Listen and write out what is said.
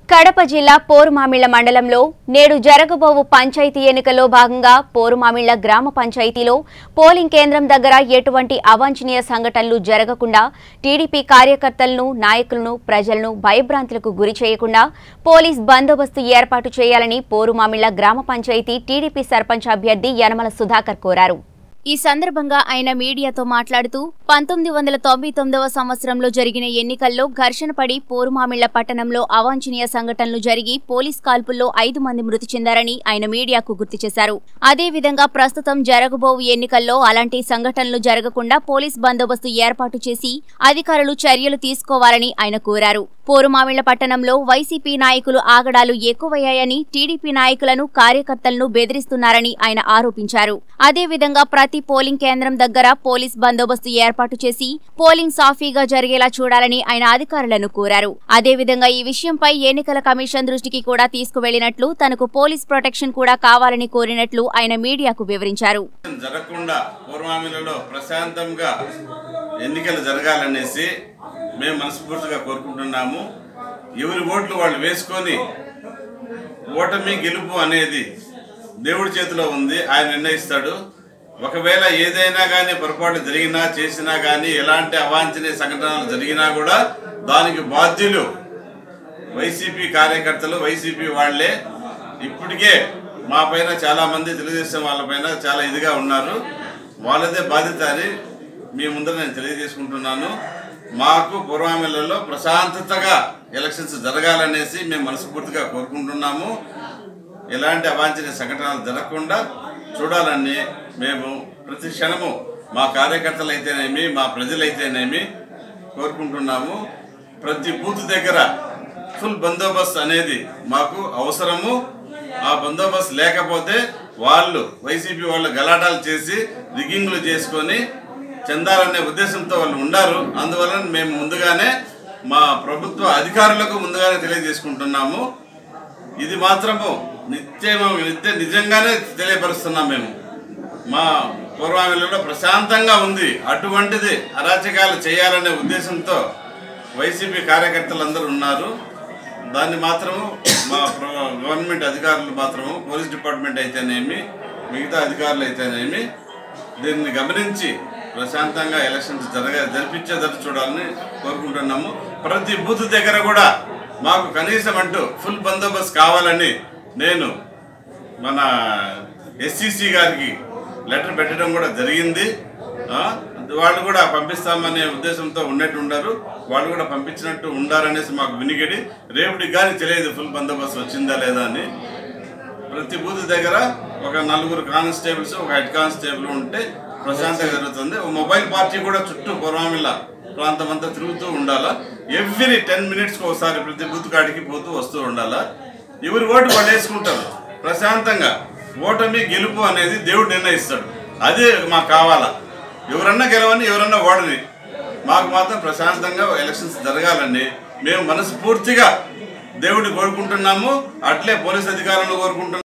కడప జిల్లా పోరుమామిళ్ల మండలంలో నేడు జరగబోవు పంచాయతీ ఎన్నికల్లో భాగంగా పోరుమామిళ్ల గ్రామ పంచాయతీలో పోలింగ్ కేంద్రం దగ్గర ఎటువంటి అవాంఛనీయ సంఘటనలు జరగకుండా టీడీపీ కార్యకర్తలను నాయకులను ప్రజలను భయభ్రాంతులకు గురి చేయకుండా పోలీస్ బందోబస్తు ఏర్పాటు చేయాలని పోరుమామిళ్ల గ్రామ పంచాయతీ టీడీపీ సర్పంచ్ అభ్యర్థి యనమల సుధాకర్ కోరారు ఈ సందర్భంగా ఆయన మీడియాతో మాట్లాడుతూ పంతొమ్మిది వందల తొంభై తొమ్మిదవ సంవత్సరంలో జరిగిన ఎన్నికల్లో ఘర్షణ పడి పోరుమామిళ్ల పట్టణంలో అవాంఛనీయ సంఘటనలు జరిగి పోలీస్ కాల్పుల్లో ఐదు మంది మృతి చెందారని ఆయన మీడియాకు గుర్తు చేశారు అదేవిధంగా ప్రస్తుతం జరగబోవు ఎన్నికల్లో అలాంటి సంఘటనలు జరగకుండా పోలీస్ బందోబస్తు ఏర్పాటు చేసి అధికారులు చర్యలు తీసుకోవాలని ఆయన కోరారు పోరుమామిళ్ల పట్టణంలో వైసీపీ నాయకులు ఆగడాలు ఎక్కువయ్యాయని టీడీపీ నాయకులను కార్యకర్తలను బెదిరిస్తున్నారని ఆయన ఆరోపించారు అదేవిధంగా ప్రతి పోలింగ్ కేంద్రం దగ్గర పోలీస్ బందోబస్తు ఏర్పాటు చేసి పోలింగ్ సాఫీగా జరిగేలా చూడాలని ఆయన అధికారులను కోరారు అదేవిధంగా ఈ విషయంపై ఎన్నికల కమిషన్ దృష్టికి కూడా తీసుకువెళ్లినట్లు తనకు పోలీస్ ప్రొటెక్షన్ కూడా కావాలని కోరినట్లు ఆయన మీడియాకు వివరించారు జరగకుండా పూర్వామిలలో ప్రశాంతంగా ఎన్నికలు జరగాలనేసి మేము మనస్ఫూర్తిగా కోరుకుంటున్నాము ఎవరి ఓట్లు వాళ్ళు వేసుకొని ఓటమి గెలుపు అనేది దేవుడి చేతిలో ఉంది ఆయన నిర్ణయిస్తాడు ఒకవేళ ఏదైనా కానీ పొరపాటు జరిగినా చేసినా కానీ ఎలాంటి అవాంఛనీయ సంఘటనలు జరిగినా కూడా దానికి బాధ్యులు వైసీపీ కార్యకర్తలు వైసీపీ వాళ్ళే ఇప్పటికే మా పైన చాలా మంది తెలుగుదేశం వాళ్ళ పైన చాలా ఇదిగా ఉన్నారు వాళ్ళదే బాధ్యత అని మీ ముందర నేను తెలియజేసుకుంటున్నాను మాకు పూర్వామిలలో ప్రశాంతతగా ఎలక్షన్స్ జరగాలనేసి మేము మనస్ఫూర్తిగా కోరుకుంటున్నాము ఎలాంటి అవాంఛనీయ సంఘటనలు జరగకుండా చూడాలని మేము ప్రతి క్షణము మా కార్యకర్తలు అయితేనేమి మా ప్రజలైతేనేమి కోరుకుంటున్నాము ప్రతి బూత్ దగ్గర ఫుల్ బందోబస్తు అనేది మాకు అవసరము ఆ బందోబస్తు లేకపోతే వాళ్ళు వైసీపీ వాళ్ళు గలాటాలు చేసి రిగ్గింగ్లు చేసుకొని చెందాలనే ఉద్దేశంతో వాళ్ళు ఉండారు అందువలన మేము ముందుగానే మా ప్రభుత్వ అధికారులకు ముందుగానే తెలియజేసుకుంటున్నాము ఇది మాత్రము నిత్యం నిత్య నిజంగానే తెలియపరుస్తున్నాం మేము మా పూర్వాంగంలో ప్రశాంతంగా ఉంది అటువంటిది అరాచకాలు చేయాలనే ఉద్దేశంతో వైసీపీ కార్యకర్తలు ఉన్నారు దాన్ని మాత్రము మా ప్ర- గవర్నమెంట్ అధికారులు మాత్రము పోలీస్ డిపార్ట్మెంట్ అయితేనేమి మిగతా అధికారులు అయితేనేమి దీన్ని గమనించి ప్రశాంతంగా ఎలక్షన్స్ జరగ జరిపించేటట్టు చూడాలని కోరుకుంటున్నాము ప్రతి బూత్ దగ్గర కూడా మాకు కనీసం అంటూ ఫుల్ బందోబస్తు కావాలని నేను మన ఎస్సిసి గారికి లెటర్ పెట్టడం కూడా జరిగింది ఆ, వాళ్ళు కూడా పంపిస్తామనే ఉద్దేశంతో ఉన్నట్టు ఉండరు వాళ్ళు కూడా పంపించినట్టు ఉండారనేసి మాకు వినిగడి రేపటికి కానీ తెలియదు ఫుల్ బందోబస్తు వచ్చిందా లేదా అని ప్రతి బూత్ దగ్గర ఒక నలుగురు కానిస్టేబుల్స్ ఒక హెడ్ కానిస్టేబుల్ ఉంటే ప్రశాంతంగా జరుగుతుంది ఒక మొబైల్ పార్టీ కూడా చుట్టూ పొరామిల్ల ప్రాంతం అంతా తిరుగుతూ ఉండాలా ఎవ్రీ టెన్ మినిట్స్కి ఒకసారి ప్రతి బూత్ కాడికి పోతూ వస్తూ ఉండాలా ఎవరి ఓటు వాళ్ళు వేసుకుంటారు ప్రశాంతంగా ఓటమి గెలుపు అనేది దేవుడు నిర్ణయిస్తాడు అదే మాకు కావాలా ఎవరన్నా గెలవని ఎవరన్నా ఓడని మాకు మాత్రం ప్రశాంతంగా ఎలక్షన్స్ జరగాలండి మేము మనస్ఫూర్తిగా దేవుడిని కోరుకుంటున్నాము అట్లే పోలీస్ అధికారులను కోరుకుంటున్నాము